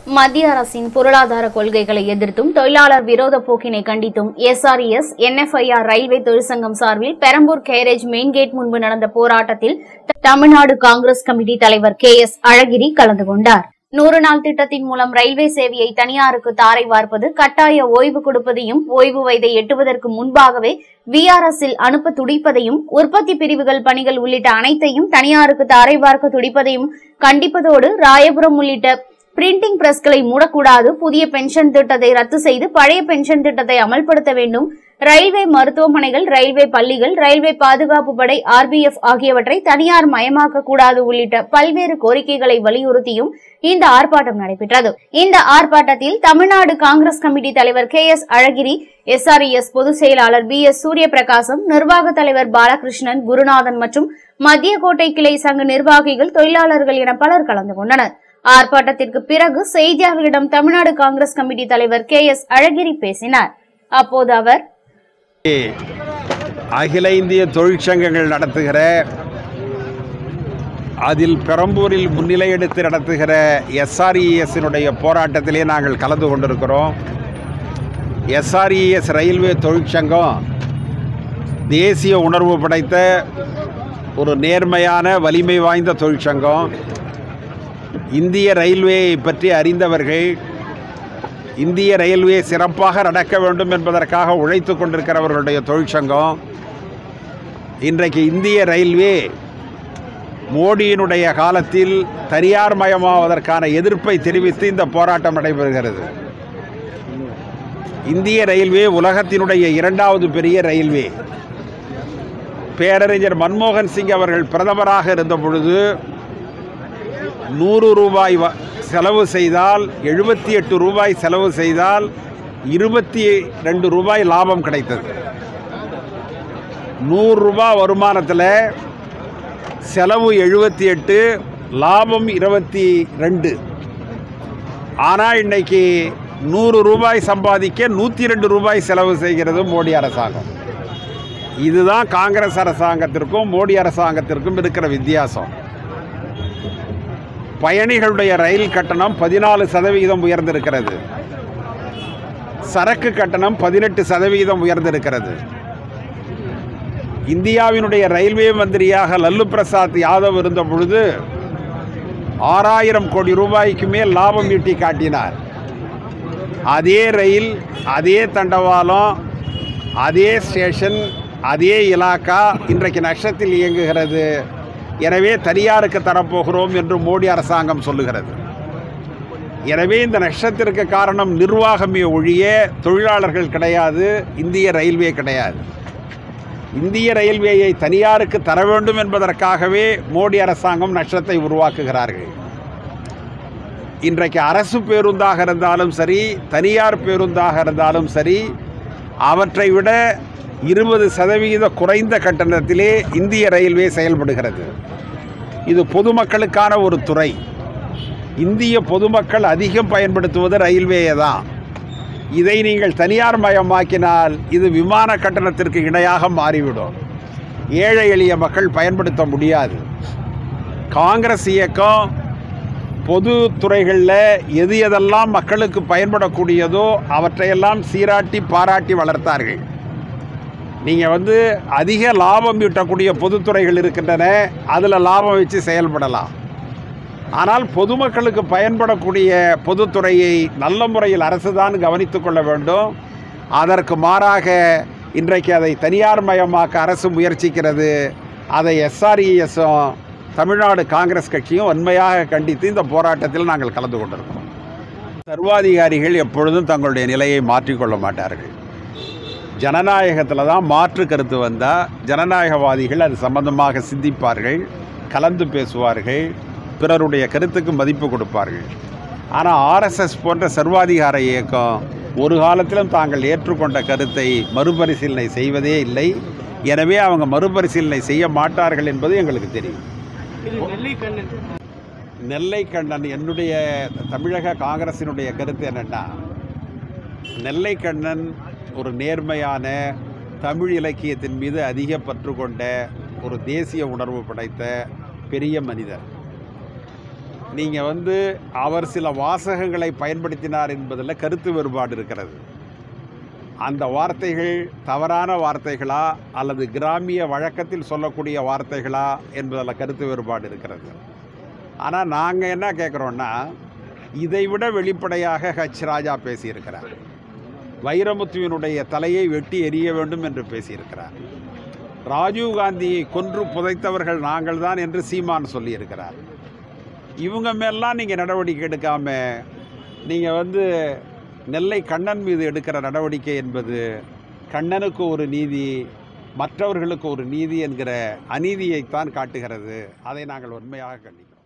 மத்திய அரசின் பொருளாதார கொள்கைகளை எதிர்த்தும் தொழிலாளர் விரோத போக்கினை கண்டித்தும் எஸ்ஆர்இஎஸ் என்எஃப்ஐஆர் ரயில்வே தொழிற்சங்கம் சார்பில் பெரம்பூர் கேரேஜ் மெயின் கேட் முன்பு நடந்த போராட்டத்தில் தமிழ்நாடு காங்கிரஸ் கமிட்டி தலைவர் கே எஸ் அழகிரி கலந்து கொண்டார் நூறு நாள் திட்டத்தின் மூலம் ரயில்வே சேவையை தனியாருக்கு தாரை வார்ப்பது கட்டாய ஓய்வு கொடுப்பதையும் ஓய்வு வயதை எட்டுவதற்கு முன்பாகவே விஆர்எஸ் இல் அனுப்ப துடிப்பதையும் உற்பத்தி பிரிவுகள் பணிகள் உள்ளிட்ட அனைத்தையும் தனியாருக்கு தாரை பார்க்க துடிப்பதையும் கண்டிப்பதோடு ராயபுரம் உள்ளிட்ட பிரிண்டிங் பிரஸ்களை மூடக்கூடாது புதிய பென்ஷன் திட்டத்தை ரத்து செய்து பழைய பென்ஷன் திட்டத்தை அமல்படுத்த வேண்டும் ரயில்வே மருத்துவமனைகள் ரயில்வே பள்ளிகள் ரயில்வே பாதுகாப்பு படை ஆர்பிஎஃப் ஆகியவற்றை தனியார் மயமாக்க கூடாது உள்ளிட்ட பல்வேறு கோரிக்கைகளை வலியுறுத்தியும் இந்த ஆர்ப்பாட்டம் நடைபெற்றது இந்த ஆர்ப்பாட்டத்தில் தமிழ்நாடு காங்கிரஸ் கமிட்டி தலைவர் கே எஸ் அழகிரி எஸ்ஆர்இஎஸ் பொதுச் செயலாளர் பி எஸ் சூரியபிரகாசம் நிர்வாக தலைவர் பாலகிருஷ்ணன் குருநாதன் மற்றும் மத்திய கோட்டை கிளை சங்க நிர்வாகிகள் தொழிலாளர்கள் என பலர் கலந்து கொண்டனர் ஆர்ப்பாட்டத்திற்கு பிறகு செய்தியாளர்களிடம் தமிழ்நாடு காங்கிரஸ் கமிட்டி தலைவர் கே எஸ் அழகிரி பேசினார் அப்போது அவர் அகில இந்திய தொழிற்சங்கங்கள் நடத்துகிற அதில் பெரம்பூரில் முன்னிலை எடுத்து நடத்துகிற எஸ்ஆர்இஎஸ்னுடைய போராட்டத்திலே நாங்கள் கலந்து கொண்டிருக்கிறோம் எஸ்ஆர்இஎஸ் ரயில்வே தொழிற்சங்கம் தேசிய உணர்வு படைத்த ஒரு நேர்மையான வலிமை வாய்ந்த தொழிற்சங்கம் இந்திய ரயில்வேயை பற்றி அறிந்தவர்கள் இந்திய ரயில்வே சிறப்பாக நடக்க வேண்டும் என்பதற்காக உழைத்து கொண்டிருக்கிறவர்களுடைய தொழிற்சங்கம் இன்றைக்கு இந்திய ரயில்வே மோடியினுடைய காலத்தில் தனியார் மயமாவதற்கான எதிர்ப்பை தெரிவித்து இந்த போராட்டம் நடைபெறுகிறது இந்திய ரயில்வே உலகத்தினுடைய இரண்டாவது பெரிய ரயில்வே பேரறிஞர் மன்மோகன் சிங் அவர்கள் பிரதமராக இருந்த பொழுது நூறு ரூபாய் வ- செலவு செய்தால் எழுபத்தி எட்டு ரூபாய் செலவு செய்தால் இருபத்தி ரெண்டு ரூபாய் லாபம் கிடைத்தது நூறு ரூபாய் வருமானத்தில் செலவு எழுபத்தி எட்டு லாபம் இருபத்தி ரெண்டு ஆனால் இன்னைக்கு நூறு ரூபாய் சம்பாதிக்க நூற்றி ரெண்டு ரூபாய் செலவு செய்கிறது மோடி அரசாங்கம் இதுதான் காங்கிரஸ் அரசாங்கத்திற்கும் மோடி அரசாங்கத்திற்கும் இருக்கிற வித்தியாசம் பயணிகளுடைய ரயில் கட்டணம் பதினாலு சதவிகிதம் உயர்ந்திருக்கிறது சரக்கு கட்டணம் பதினெட்டு சதவிகிதம் உயர்ந்திருக்கிறது இந்தியாவினுடைய ரயில்வே மந்திரியாக லல்லு பிரசாத் யாதவ் இருந்த பொழுது ஆறாயிரம் கோடி ரூபாய்க்கு மேல் லாபம் ஈட்டி காட்டினார் அதே ரயில் அதே தண்டவாளம் அதே ஸ்டேஷன் அதே இலாக்கா இன்றைக்கு நஷ்டத்தில் இயங்குகிறது எனவே தனியாருக்கு தரப்போகிறோம் என்று மோடி அரசாங்கம் சொல்லுகிறது எனவே இந்த நஷ்டத்திற்கு காரணம் நிர்வாகமே ஒழிய தொழிலாளர்கள் கிடையாது இந்திய ரயில்வே கிடையாது இந்திய ரயில்வேயை தனியாருக்கு தர வேண்டும் என்பதற்காகவே மோடி அரசாங்கம் நஷ்டத்தை உருவாக்குகிறார்கள் இன்றைக்கு அரசு பேருந்தாக இருந்தாலும் சரி தனியார் பேருந்தாக இருந்தாலும் சரி அவற்றை விட இருபது சதவிகித குறைந்த கட்டணத்திலே இந்திய ரயில்வே செயல்படுகிறது இது பொதுமக்களுக்கான ஒரு துறை இந்திய பொதுமக்கள் அதிகம் பயன்படுத்துவது ரயில்வேயை தான் இதை நீங்கள் தனியார் மயமாக்கினால் இது விமான கட்டணத்திற்கு இணையாக மாறிவிடும் ஏழை எளிய மக்கள் பயன்படுத்த முடியாது காங்கிரஸ் இயக்கம் பொது துறைகளில் எது எதெல்லாம் மக்களுக்கு பயன்படக்கூடியதோ அவற்றையெல்லாம் சீராட்டி பாராட்டி வளர்த்தார்கள் நீங்கள் வந்து அதிக லாபம் ஈட்டக்கூடிய பொதுத்துறைகள் இருக்கின்றன அதில் லாபம் வச்சு செயல்படலாம் ஆனால் பொதுமக்களுக்கு பயன்படக்கூடிய பொதுத்துறையை நல்ல முறையில் அரசு தான் கவனித்து கொள்ள வேண்டும் அதற்கு மாறாக இன்றைக்கு அதை தனியார் மயமாக்க அரசு முயற்சிக்கிறது அதை எஸ்ஆர்இஎஸும் தமிழ்நாடு காங்கிரஸ் கட்சியும் வன்மையாக கண்டித்து இந்த போராட்டத்தில் நாங்கள் கலந்து கொண்டிருக்கிறோம் சர்வாதிகாரிகள் எப்பொழுதும் தங்களுடைய நிலையை மாற்றிக்கொள்ள மாட்டார்கள் ஜனநாயகத்தில் தான் மாற்று கருத்து வந்தால் ஜனநாயகவாதிகள் அது சம்பந்தமாக சிந்திப்பார்கள் கலந்து பேசுவார்கள் பிறருடைய கருத்துக்கு மதிப்பு கொடுப்பார்கள் ஆனால் ஆர்எஸ்எஸ் போன்ற சர்வாதிகார இயக்கம் ஒரு காலத்திலும் தாங்கள் ஏற்றுக்கொண்ட கருத்தை மறுபரிசீலனை செய்வதே இல்லை எனவே அவங்க மறுபரிசீலனை செய்ய மாட்டார்கள் என்பது எங்களுக்கு தெரியும் நெல்லை கண்ணன் என்னுடைய தமிழக காங்கிரசினுடைய கருத்து என்னென்னா நெல்லை கண்ணன் ஒரு நேர்மையான தமிழ் இலக்கியத்தின் மீது அதிக பற்று கொண்ட ஒரு தேசிய உணர்வு படைத்த பெரிய மனிதர் நீங்கள் வந்து அவர் சில வாசகங்களை பயன்படுத்தினார் என்பதில் கருத்து வேறுபாடு இருக்கிறது அந்த வார்த்தைகள் தவறான வார்த்தைகளா அல்லது கிராமிய வழக்கத்தில் சொல்லக்கூடிய வார்த்தைகளா என்பதில் கருத்து வேறுபாடு இருக்கிறது ஆனால் நாங்கள் என்ன கேட்குறோன்னா இதைவிட வெளிப்படையாக ஹச் ராஜா பேசியிருக்கிறார் வைரமுத்துவினுடைய தலையை வெட்டி எறிய வேண்டும் என்று பேசியிருக்கிறார் ராஜீவ் காந்தியை கொன்று புதைத்தவர்கள் நாங்கள்தான் என்று சீமான் சொல்லியிருக்கிறார் இவங்க மேலாம் நீங்கள் நடவடிக்கை எடுக்காம நீங்கள் வந்து நெல்லை கண்ணன் மீது எடுக்கிற நடவடிக்கை என்பது கண்ணனுக்கு ஒரு நீதி மற்றவர்களுக்கு ஒரு நீதி என்கிற அநீதியைத்தான் காட்டுகிறது அதை நாங்கள் உண்மையாக கண்டிக்கிறோம்